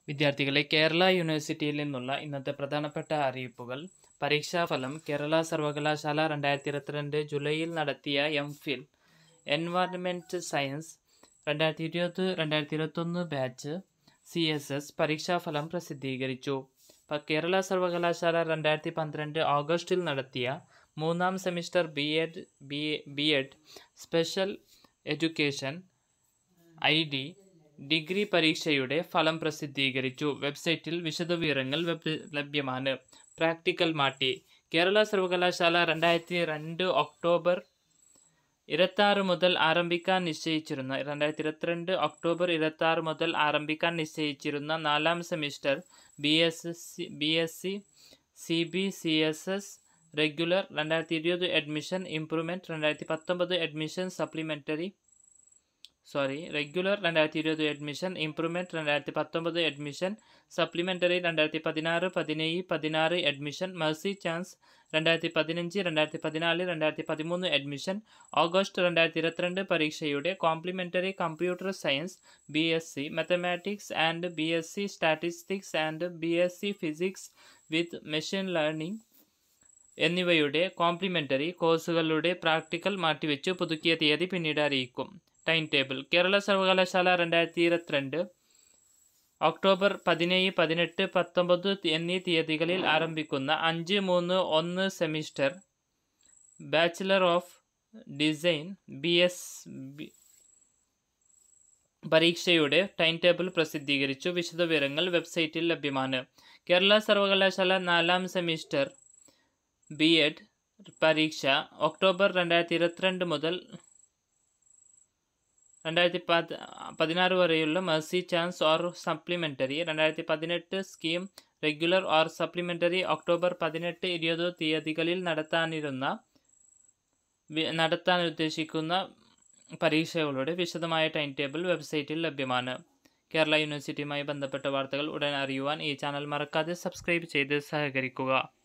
വിദ്യാർത്ഥികളെ കേരള യൂണിവേഴ്സിറ്റിയിൽ നിന്നുള്ള ഇന്നത്തെ പ്രധാനപ്പെട്ട അറിയിപ്പുകൾ പരീക്ഷാഫലം കേരള സർവകലാശാല രണ്ടായിരത്തി ഇരുപത്തിരണ്ട് ജൂലൈയിൽ നടത്തിയ എം ഫിൽ എൻവയറൺമെൻറ്റ് സയൻസ് രണ്ടായിരത്തി ഇരുപത് രണ്ടായിരത്തി ഇരുപത്തൊന്ന് ബാച്ച് സി എസ് എസ് പരീക്ഷാഫലം പ്രസിദ്ധീകരിച്ചു പ- കേരള സർവകലാശാല രണ്ടായിരത്തി പന്ത്രണ്ട് ഓഗസ്റ്റിൽ നടത്തിയ മൂന്നാം semester B Ed B B Ed special education I D degree പരീക്ഷയുടെ ഫലം പ്രസിദ്ധീകരിച്ചു വെബ്സൈറ്റിൽ വിശദവിവരങ്ങൾ വെബ് ലഭ്യമാണ് പ്രാക്ടിക്കൽ മാറ്റി കേരള സർവകലാശാല രണ്ടായിരത്തി രണ്ട് ഒക്ടോബർ ഇരുപത്താറ് മുതൽ ആരംഭിക്കാൻ നിശ്ചയിച്ചിരുന്ന രണ്ടായിരത്തി ഇരുപത്തിരണ്ട് ഒക്ടോബർ ഇരുപത്താറ് മുതൽ ആരംഭിക്കാൻ നിശ്ചയിച്ചിരുന്ന നാലാം semester B S C B S C C B C S S regular രണ്ടായിരത്തി ഇരുപത് അഡ്മിഷൻ ഇംപ്രൂവ്മെൻറ്റ് രണ്ടായിരത്തി പത്തൊമ്പത് അഡ്മിഷൻ സപ്ലിമെൻ്ററി സോറി റെഗുലർ രണ്ടായിരത്തി ഇരുപത് അഡ്മിഷൻ ഇംപ്രൂവ്മെൻറ്റ് രണ്ടായിരത്തി പത്തൊമ്പത് അഡ്മിഷൻ സപ്ലിമെൻ്ററി രണ്ടായിരത്തി പതിനാറ് പതിനേഴ് പതിനാറ് അഡ്മിഷൻ മെർസി ചാൻസ് രണ്ടായിരത്തി പതിനഞ്ച് രണ്ടായിരത്തി പതിനാല് രണ്ടായിരത്തി പതിമൂന്ന് അഡ്മിഷൻ ഓഗസ്റ്റ് രണ്ടായിരത്തി ഇരുപത്തിരണ്ട് പരീക്ഷയുടെ complementary computer science B S C mathematics and B S C statistics and B S C physics with machine learning എന്നിവയുടെ കോംപ്ലിമെൻ്ററി കോഴ്സുകളുടെ പ്രാക്ടിക്കൽ മാറ്റിവെച്ച് പുതുക്കിയ തീയതി പിന്നീട് അറിയിക്കും ടൈം ടേബിൾ കേരള സർവകലാശാല രണ്ടായിരത്തി ഇരുപത്തിരണ്ട് ഒക്ടോബർ പതിനേഴ് പതിനെട്ട് പത്തൊമ്പത് എന്നീ തീയതികളിൽ ആരംഭിക്കുന്ന അഞ്ച് മൂന്ന് ഒന്ന് semester bachelor of design B S പരീക്ഷയുടെ ടൈം ടേബിൾ പ്രസിദ്ധീകരിച്ചു വിശദവിവരങ്ങൾ വെബ്സൈറ്റിൽ ലഭ്യമാണ് കേരള സർവകലാശാല നാലാം സെമിസ്റ്റർ ബി എഡ് പരീക്ഷ ഒക്ടോബർ രണ്ടായിരത്തി ഇരുപത്തിരണ്ട് മുതൽ രണ്ടായിരത്തി പത് പതിനാറ് വരെയുള്ള മെർസി ചാൻസ് ഓർ സപ്ലിമെൻ്ററി രണ്ടായിരത്തി പതിനെട്ട് scheme regular or supplementary October പതിനെട്ട് ഇരുപത് തീയതികളിൽ നടത്താനിരുന്ന വി- നടത്താൻ ഉദ്ദേശിക്കുന്ന പരീക്ഷകളുടെ വിശദമായ ടൈം ടേബിൾ വെബ്സൈറ്റിൽ ലഭ്യമാണ് കേരള യൂണിവേഴ്സിറ്റിയുമായി ബന്ധപ്പെട്ട വാർത്തകൾ ഉടൻ അറിയുവാൻ ഈ ചാനൽ മറക്കാതെ സബ്സ്ക്രൈബ് ചെയ്ത് സഹകരിക്കുക